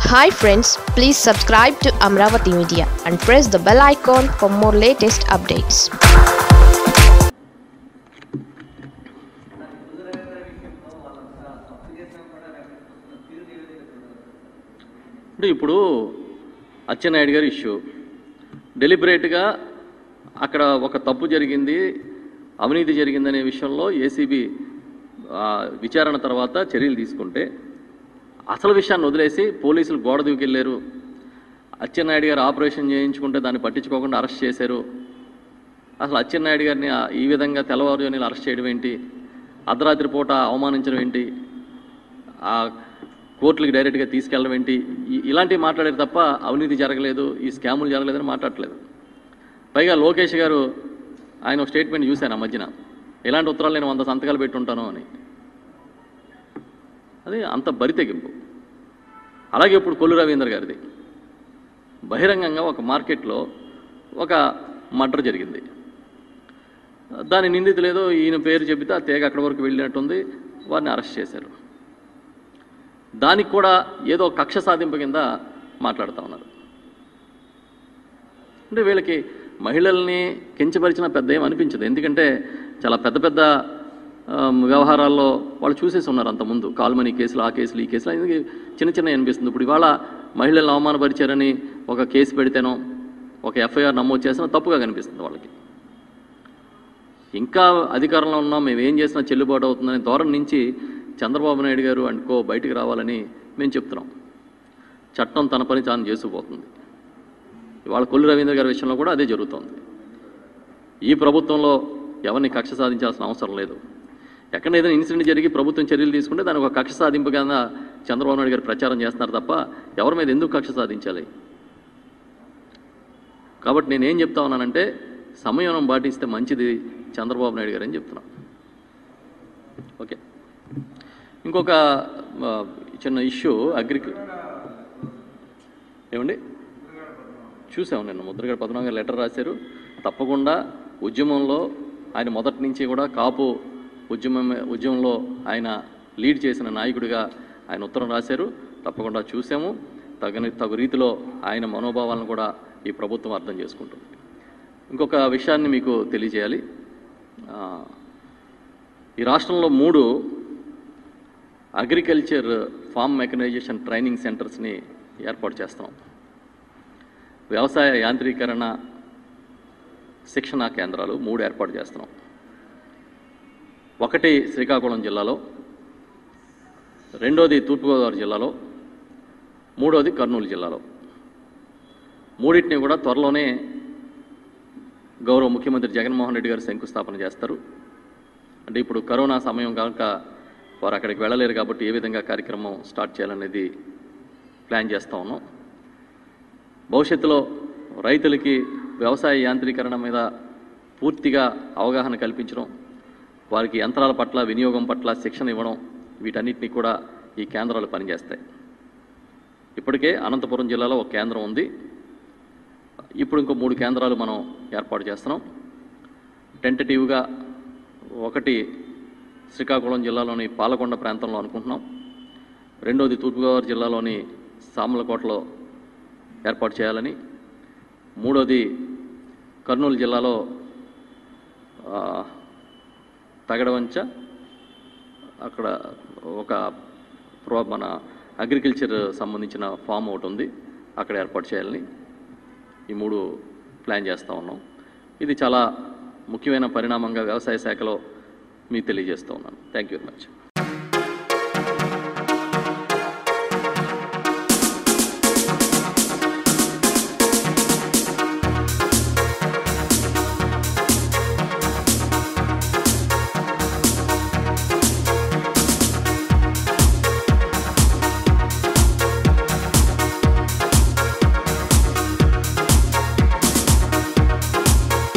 hi friends please subscribe to Amaravati media and press the bell icon for more latest updates అంటే ఇప్పుడు అచ్చెన్నాయుడు గారి issue డెలిబరేట్గా అక్కడ ఒక తప్పు జరిగింది అవినీతి జరిగిందనే విషయంలో ఏసీబీ విచారణ తర్వాత చర్యలు తీసుకుంటే అసలు విషయాన్ని వదిలేసి పోలీసులు గోడ దూకెళ్ళారు అచ్చెన్నాయుడు గారు ఆపరేషన్ చేయించుకుంటే దాన్ని పట్టించుకోకుండా అరెస్ట్ చేశారు అసలు అచ్చెన్నాయుడు గారిని ఆ- ఈ విధంగా తెల్లవారుజామున అరెస్ట్ చేయడం ఏంటి అర్ధరాత్రి పూట అవమానించడం ఏంటి ఆ కోర్టులకు డైరెక్ట్గా తీసుకెళ్ళడం ఏంటి ఈ- ఇలాంటివి మాట్లాడారు తప్ప అవినీతి జరగలేదు ఈ స్కాములు జరగలేదని మాట్లాడట్లేదు పైగా లోకేష్ గారు ఆయన ఒక స్టేట్మెంట్ చూశాను ఆ మధ్యన ఇలాంటి ఉత్తరాలు నేను వంద సంతకాలు పెట్టుంటాను అని అది అంత బరితెగింపు అలాగే ఇప్పుడు కొల్లు రవీంద్ర గారిది బహిరంగంగా ఒక మార్కెట్లో ఒక మర్డర్ జరిగింది దాని నిందితులు ఏదో ఈయన పేరు చెబితే ఆ తేగ అక్కడి వరకు వెళ్ళినట్టుంది వారిని అరెస్ట్ చేశారు దానికి కూడా ఏదో కక్ష సాధింపు కింద మాట్లాడుతూ ఉన్నారు అంటే వీళ్ళకి మహిళల్ని కించపరిచిన పెద్ద ఏం అనిపించదు ఎందుకంటే చాలా పెద్ద పెద్ద ఆమ్, వ్యవహారాల్లో వాళ్ళు చూసేసి ఉన్నారు అంతకుముందు కాల్మనీ కేసులు ఆ కేసులు ఈ కేసులు ఇది చిన్న చిన్న అనిపిస్తుంది ఇప్పుడు ఇవాళ మహిళలను అవమానపరిచారని ఒక కేసు పెడితేనో ఒక ఎఫ్ఐఆర్ నమోదు చేసినా తప్పుగా కనిపిస్తుంది వాళ్ళకి ఇంకా అధికారంలో ఉన్నాం మేము ఏం చేసినా చెల్లుబాటు అవుతుందనే ధోరణి నుంచి చంద్రబాబు నాయుడు గారు అనుకో బయటికి రావాలని మేము చెప్తున్నాం చట్టం తన పని తాను చేసుకుపోతుంది ఇవాళ కొల్లు రవీంద్ర గారి విషయంలో కూడా అదే జరుగుతోంది ఈ ప్రభుత్వంలో ఎవరిని కక్ష సాధించాల్సిన అవసరం లేదు ఎక్కడ ఏదైనా ఇన్సిడెంట్ జరిగి ప్రభుత్వం చర్యలు తీసుకుంటే దానికి ఒక కక్ష సాధింపు కింద చంద్రబాబు నాయుడు గారు ప్రచారం చేస్తున్నారు తప్ప ఎవరి మీద ఎందుకు కక్ష సాధించాలి కాబట్టి నేనేం చెప్తా ఉన్నానంటే సమయం పాటిస్తే మంచిది చంద్రబాబు నాయుడు గారు అని చెప్తున్నా ఓకే ఇంకొక ఆ, చిన్న ఇష్యూ అగ్రి ఏమండి చూసాము నిన్న ముద్రగడ పద్మనాభం గారు లెటర్ రాశారు తప్పకుండా ఉద్యమంలో ఆయన మొదటి నుంచి కూడా కాపు ఉద్యమం ఉద్యమంలో ఆయన లీడ్ చేసిన నాయకుడిగా ఆయన ఉత్తరం రాశారు తప్పకుండా చూసాము తగని తగు రీతిలో ఆయన మనోభావాలను కూడా ఈ ప్రభుత్వం అర్థం చేసుకుంటుంది ఇంకొక విషయాన్ని మీకు తెలియజేయాలి ఆ, ఈ రాష్ట్రంలో మూడు అగ్రికల్చర్ ఫార్మ్ మెకనైజేషన్ ట్రైనింగ్ సెంటర్స్ని ఏర్పాటు చేస్తున్నాం వ్యవసాయ యాంత్రీకరణ శిక్షణా కేంద్రాలు మూడు ఏర్పాటు చేస్తున్నాం ఒకటి శ్రీకాకుళం జిల్లాలో రెండోది తూర్పుగోదావరి జిల్లాలో మూడోది కర్నూలు జిల్లాలో మూడింటిని కూడా త్వరలోనే గౌరవ ముఖ్యమంత్రి జగన్మోహన్ రెడ్డి గారు శంకుస్థాపన చేస్తారు అంటే ఇప్పుడు కరోనా సమయం కనుక వారు అక్కడికి వెళ్ళలేరు కాబట్టి ఏ విధంగా కార్యక్రమం స్టార్ట్ చేయాలనేది ప్లాన్ చేస్తూ ఉన్నాం భవిష్యత్తులో రైతులకి వ్యవసాయ యాంత్రీకరణ మీద పూర్తిగా అవగాహన కల్పించడం వారికి యంత్రాల పట్ల వినియోగం పట్ల శిక్షణ ఇవ్వడం వీటన్నిటిని కూడా ఈ కేంద్రాలు పనిచేస్తాయి ఇప్పటికే అనంతపురం జిల్లాలో ఒక కేంద్రం ఉంది ఇప్పుడు ఇంకో మూడు కేంద్రాలు మనం ఏర్పాటు చేస్తున్నాం టెంటటివ్గా ఒకటి శ్రీకాకుళం జిల్లాలోని పాలకొండ ప్రాంతంలో అనుకుంటున్నాం రెండోది తూర్పుగోదావరి జిల్లాలోని సామలకోటలో ఏర్పాటు చేయాలని మూడోది కర్నూలు జిల్లాలో ఆ, తగడవంచ అక్కడ ఒక ప్రో మన అగ్రికల్చర్ సంబంధించిన ఫామ్ ఒకటి ఉంది అక్కడ ఏర్పాటు చేయాలని ఈ మూడు ప్లాన్ చేస్తూ ఉన్నాం ఇది చాలా ముఖ్యమైన పరిణామంగా వ్యవసాయ శాఖలో మీకు తెలియజేస్తూ ఉన్నాను థ్యాంక్ యూ వెరీ మచ్